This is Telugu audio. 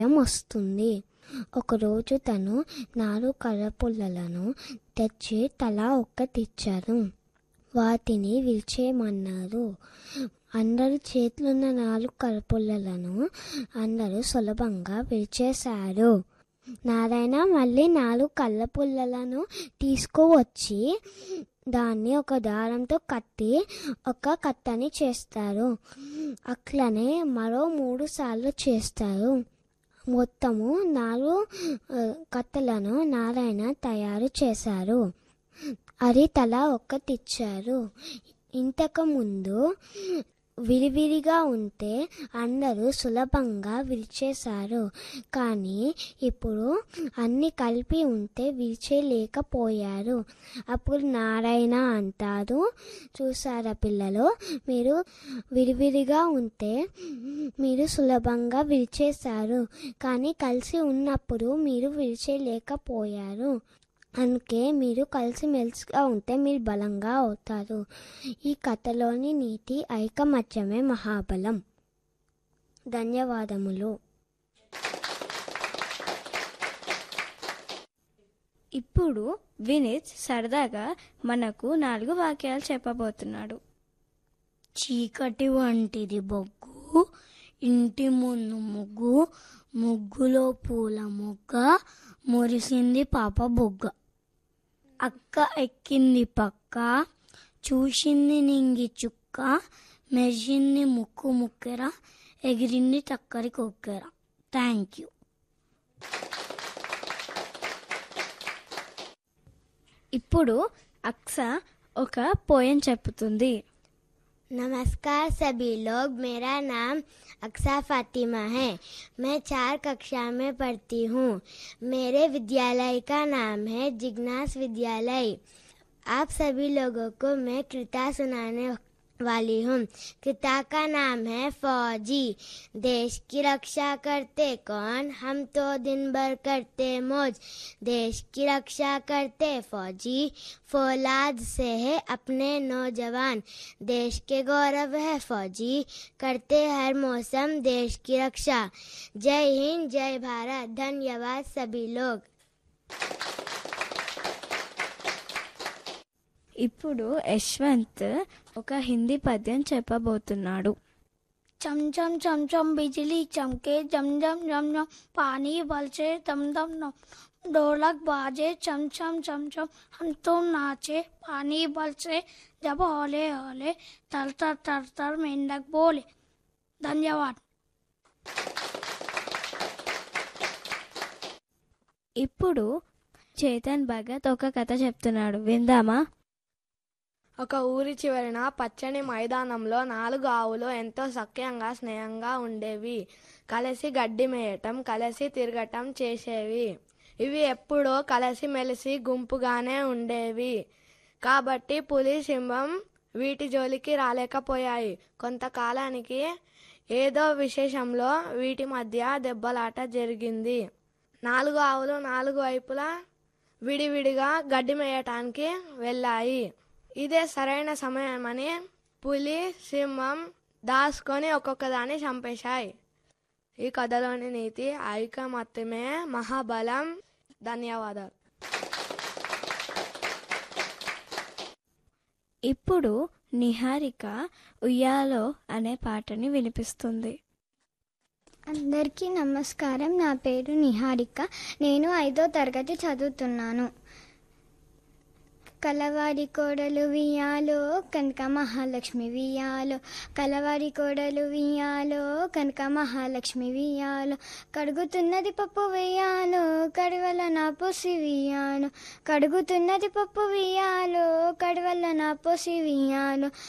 వస్తుంది ఒకరోజు తను నాలుగు కర్రపుల్లలను తెచ్చి తలా ఒక్క తెచ్చారు వాటిని విరిచేయమన్నారు అందరు చేతులున్న నాలుగు కర్రపుల్లలను అందరూ సులభంగా విరిచేశారు నారాయణ మళ్ళీ నాలుగు కళ్ళ పుల్లలను తీసుకువచ్చి దాన్ని ఒక దారంతో కట్టి ఒక కట్టని చేస్తారు అట్లనే మరో మూడు సార్లు చేస్తారు మొత్తము నాలుగు ఆ, కట్టలను నారాయణ తయారు చేశారు అది తల ఒక్కటిచ్చారు ఇంతకు ముందు విరివిరిగా ఉంటే అందరూ సులభంగా విరిచేశారు కానీ ఇప్పుడు అన్ని కలిపి ఉంటే విరిచేయలేకపోయారు అప్పుడు నారాయణ అంటారు చూసారా పిల్లలు మీరు విరివిరిగా ఉంటే మీరు సులభంగా విరిచేశారు కానీ కలిసి ఉన్నప్పుడు మీరు విరిచేయలేకపోయారు అందుకే మీరు కలిసిమెలిసిగా ఉంటే మీరు బలంగా అవుతారు ఈ కథలోని నీతి ఐకమత్యమే మహాబలం ధన్యవాదములు ఇప్పుడు వినీత్ సరదాగా మనకు నాలుగు వాక్యాలు చెప్పబోతున్నాడు చీకటి వంటిది బొగ్గు ఇంటి ముందు ముగ్గు ముగ్గులో పూల మొగ్గ మురిసింది పాప బొగ్గ అక్క ఎక్కింది పక్క చూసింది నింగి చుక్క మెరిసింది ముక్కు ముక్కెర ఎగిరింది చక్కరి కొక్కెర థ్యాంక్ యూ ఇప్పుడు అక్స ఒక పోయం చెప్పుతుంది नमस्कार सभी लोग मेरा नाम अक्सा फातिमा है मैं चार कक्षा में पढ़ती हूँ मेरे विद्यालय का नाम है जिग्नास विद्यालय आप सभी लोगों को मैं कृता सुनाने वाली हूँ कृता का नाम है फौजी देश की रक्षा करते कौन हम तो दिन भर करते मौज देश की रक्षा करते फौजी फौलाद से है अपने नौजवान देश के गौरव है फौजी करते हर मौसम देश की रक्षा जय हिंद जय भारत धन्यवाद सभी लोग ఇప్పుడు యశ్వంత్ ఒక హిందీ పద్యం చెప్పబోతున్నాడు चम चम चम चम बिजली चमके जम जम जम जम पानी बलचे दम दम दम ढोलक बाजे चम चम चम चम हम तो नाचे पानी बलसे जब होले होले तर तर तर तर मेंढक बोले धन्यवाद ఇప్పుడు చేతన్ భగత్ ఒక కథ చెప్తున్నాడు విందామా ఒక ఊరి చివరన పచ్చని మైదానంలో నాలుగు ఆవులు ఎంతో సఖ్యంగా స్నేహంగా ఉండేవి కలిసి గడ్డి మేయటం కలిసి తిరగటం చేసేవి ఇవి ఎప్పుడూ కలిసి మెలిసి గుంపుగానే ఉండేవి కాబట్టి పులి సింహం వీటి జోలికి రాలేకపోయాయి కొంతకాలానికి ఏదో విశేషంలో వీటి మధ్య దెబ్బలాట జరిగింది నాలుగు ఆవులు నాలుగు వైపులా విడివిడిగా గడ్డి మేయటానికి వెళ్ళాయి ఇదే సరైన సమయమని పులి సింహం దాచుకొని ఒక్కొక్క దాన్ని చంపేశాయి ఈ కథలోని నీతి ఐకమత్యమే మహాబలం ధన్యవాదాలు ఇప్పుడు నిహారిక ఉయ్యాలో అనే పాటని వినిపిస్తుంది అందరికీ నమస్కారం నా పేరు నిహారిక నేను ఐదో తరగతి చదువుతున్నాను కలవారి కోడలు వియాలో కనక మహాలక్ష్మి వియాలో కలవారి కోడలు వియాలో కనక మహాలక్ష్మి వియాలో కడుగుతున్నది పప్పు వియాలో కడవల నా పొసి వియాలో కడుగుతున్నది పప్పు వియాలో కడవల నా పొసి వియాలో